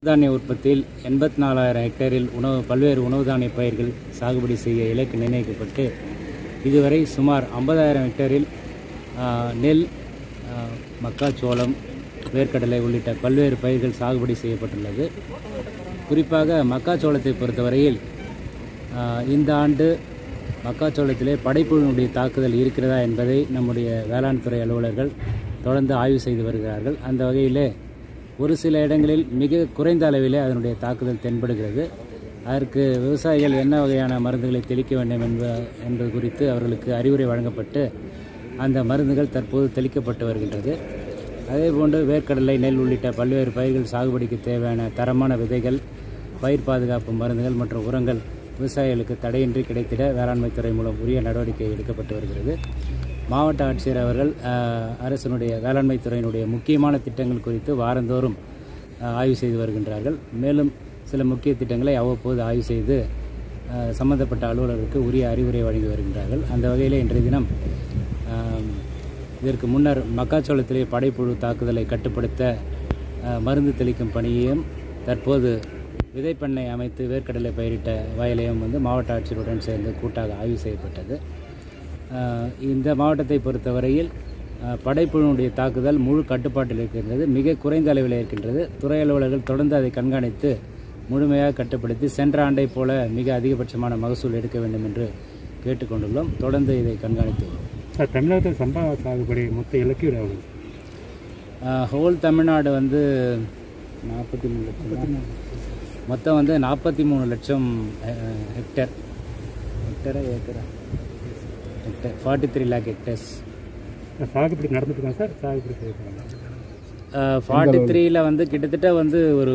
தானிய உற்பத்தியில் எண்பத்தி நாலாயிரம் ஹெக்டேரில் உணவு பல்வேறு உணவு தானிய பயிர்கள் சாகுபடி செய்ய இலக்கு நிர்ணயிக்கப்பட்டு இதுவரை சுமார் ஐம்பதாயிரம் ஹெக்டேரில் ஆ, நெல் ஆ, மக்காச்சோளம் வேர்க்கடலை உள்ளிட்ட பல்வேறு பயிர்கள் சாகுபடி செய்யப்பட்டுள்ளது குறிப்பாக மக்காச்சோளத்தை பொறுத்தவரையில் ஆ, இந்த ஆண்டு மக்காச்சோளத்திலே படைப்புழுனுடைய தாக்குதல் இருக்கிறதா என்பதை நம்முடைய வேளாண் துறை அலுவலர்கள் தொடர்ந்து ஆய்வு செய்து வருகிறார்கள் அந்த வகையிலே ஒரு சில இடங்களில் மிக குறைந்த அளவிலே அதனுடைய தாக்குதல் தென்படுகிறது அதற்கு விவசாயிகள் என்ன வகையான மருந்துகளை தெளிக்க வேண்டும் என்ப என்பது குறித்து அவர்களுக்கு அறிவுரை வழங்கப்பட்டு அந்த மருந்துகள் தற்போது தெளிக்கப்பட்டு வருகின்றது அதேபோன்று வேர்க்கடலை நெல் உள்ளிட்ட பல்வேறு பயிர்கள் சாகுபடிக்கு தேவையான தரமான விதைகள் பயிர் பாதுகாப்பு மருந்துகள் மற்றும் உரங்கள் விவசாயிகளுக்கு தடையின்றி கிடைத்திட வேளாண்மை துறை மூலம் உரிய நடவடிக்கை எடுக்கப்பட்டு வருகிறது மாவட்ட ஆட்சியர் அவர்கள் அஹ், அரசினுடைய வேளாண்மை துறையினுடைய முக்கியமான திட்டங்கள் குறித்து வாரந்தோறும் அஹ், ஆய்வு செய்து வருகின்றார்கள் மேலும் சில முக்கிய திட்டங்களை அவ்வப்போது ஆய்வு செய்து அஹ், சம்பந்தப்பட்ட அலுவலர்களுக்கு உரிய அறிவுரை வழங்கி வருகின்றார்கள் அந்த வகையில் இன்றைய தினம் ஆம், இதற்கு முன்னர் மக்காச்சோளத்திலே படைப்புழு தாக்குதலை கட்டுப்படுத்த அஹ், மருந்து தெளிக்கும் பணியையும் தற்போது விதைப்பண்ணை அமைத்து வேர்க்கடலை பயிரிட்ட வயலையும் வந்து மாவட்ட ஆட்சியருடன் சேர்ந்து கூட்டாக ஆய்வு செய்யப்பட்டது அஹ், இந்த மாவட்டத்தை பொறுத்தவரையில் அஹ், படைப்புழுனுடைய தாக்குதல் முழு கட்டுப்பாட்டில் இருக்கின்றது மிக குறைந்த அளவில் இருக்கின்றது துறை அலுவலர்கள் தொடர்ந்து அதை கண்காணித்து முழுமையாக கட்டுப்படுத்தி சென்ற ஆண்டை போல மிக அதிகபட்சமான மகசூல் எடுக்க வேண்டும் என்று கேட்டுக்கொண்டுள்ளோம் தொடர்ந்து இதை கண்காணித்து வருவோம் சார் தமிழகத்தில் சம்பா சாகுபடி மொத்த இலக்கு எவ்வளவு ஹோல் தமிழ்நாடு வந்து நாற்பத்தி மூணு லட்சம் மொத்தம் வந்து நாற்பத்தி மூணு லட்சம் அஹ், ஹெக்டேர் ஹெக்டரா ஏக்கரா hectare forty three lakh hectares sir, சாகுபடி நடந்துட்டு இருக்காங்க சார் சாகுபடி செய்யப்படுறாங்க ஃபார்ட்டி த்ரீல வந்து கிட்டத்தட்ட வந்து ஒரு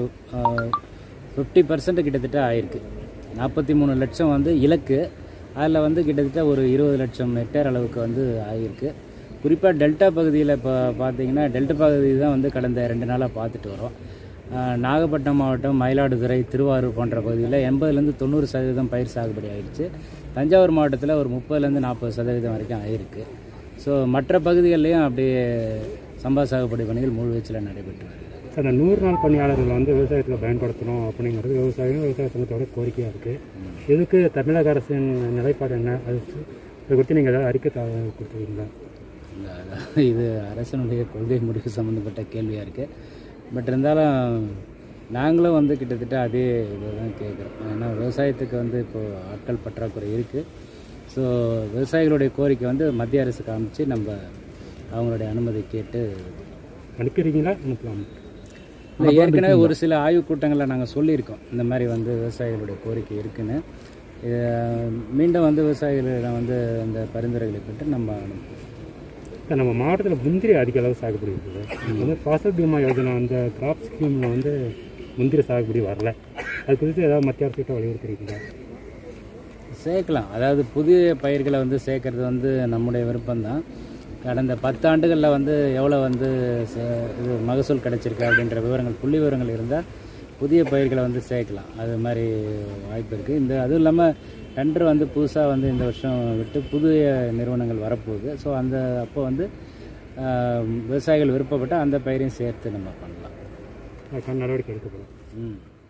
ஃபிஃப்டி பர்சன்ட் கிட்டத்தட்ட ஆயிருக்கு நாற்பத்தி மூணு லட்சம் வந்து இலக்கு அதில் வந்து கிட்டத்தட்ட ஒரு இருபது லட்சம் ஹெக்டேர் அளவுக்கு வந்து ஆகியிருக்கு குறிப்பாக டெல்டா பகுதியில் இப்போ பார்த்தீங்கன்னா டெல்டா பகுதி தான் வந்து கடந்த ரெண்டு நாளாக பார்த்துட்டு வரோம் அஹ், நாகப்பட்டினம் மாவட்டம் மயிலாடுதுறை திருவாரூர் போன்ற பகுதியில் எண்பதுலேருந்து தொண்ணூறு சதவீதம் பயிர் சாகுபடி ஆயிடுச்சு தஞ்சாவூர் மாவட்டத்தில் ஒரு முப்பதுலேருந்து நாற்பது சதவீதம் வரைக்கும் ஆயிருக்கு ஸோ மற்ற பகுதிகளிலையும் அப்படியே சம்பா சாகுபடி பணிகள் முழு வீச்சில் நடைபெற்று வருகிறது சார் இந்த நூறு நாள் பணியாளர்களை வந்து விவசாயத்தில் பயன்படுத்தணும் அப்படிங்கிறது விவசாயம் விவசாய சங்கத்தோட கோரிக்கையாக இருக்குது இதுக்கு தமிழக அரசின் நிலைப்பாடு என்ன அது இதை குறித்து நீங்கள் ஏதாவது அறிக்கை தா- கொடுத்துருக்கீங்களா இல்ல, அதாவது இது அரசனுடைய கொள்கை முடிவு சம்மந்தப்பட்ட கேள்வியாக இருக்குது பட் இருந்தாலும் நாங்களும் வந்து கிட்டத்தட்ட அதே இதுதான் கேட்குறோம் ஏன்னா விவசாயத்துக்கு வந்து இப்போது ஆட்கள் பற்றாக்குறை இருக்குது ஸோ விவசாயிகளுடைய கோரிக்கை வந்து மத்திய அரசுக்கு அமைச்சு நம்ம அவங்களுடைய அனுமதி கேட்டு அனுப்பிடுறீங்களா அனுப்பலாம் இல்லை ஏற்கனவே ஒரு சில ஆய்வுக் கூட்டங்களில் நாங்கள் சொல்லியிருக்கோம் இந்த மாதிரி வந்து விவசாயிகளுடைய கோரிக்கை இருக்குன்னு இது மீண்டும் வந்து விவசாயிகளிடம் வந்து இந்த பரிந்துரைகளை பெற்று நம்ம அனுப்புவோம் சார் நம்ம மாவட்டத்தில் முந்திரி அதிக அளவு சாகுபடி இருக்குது வந்து ஃபாசல் பீமா யோஜனா அந்த கிராப் ஸ்கீமில் வந்து முந்திரி சாகுபடி வரல அது குறித்து ஏதாவது மத்திய அரசுகிட்ட வலியுறுத்துறீங்களா சேர்க்கலாம் அதாவது புதிய பயிர்களை வந்து சேர்க்கறது வந்து நம்முடைய விருப்பம்தான் கடந்த பத்து ஆண்டுகளில் வந்து எவ்வளோ வந்து ச- இது மகசூல் கிடைச்சிருக்கு அப்படின்ற விவரங்கள் புள்ளி விவரங்கள் இருந்தால் புதிய பயிர்களை வந்து சேர்க்கலாம் அது மாதிரி வாய்ப்பு இருக்குது இந்த அதுவும் இல்லாமல் டெண்டர் வந்து புதுசாக வந்து இந்த வருஷம் விட்டு புதிய நிறுவனங்கள் வரப்போகுது ஸோ அந்த அப்போ வந்து ஆஹ், விவசாயிகள் விருப்பப்பட்டால் அந்த பயிரையும் சேர்த்து நம்ம பண்ணலாம் அதுக்கான நடவடிக்கை எடுக்கப்படும் ம்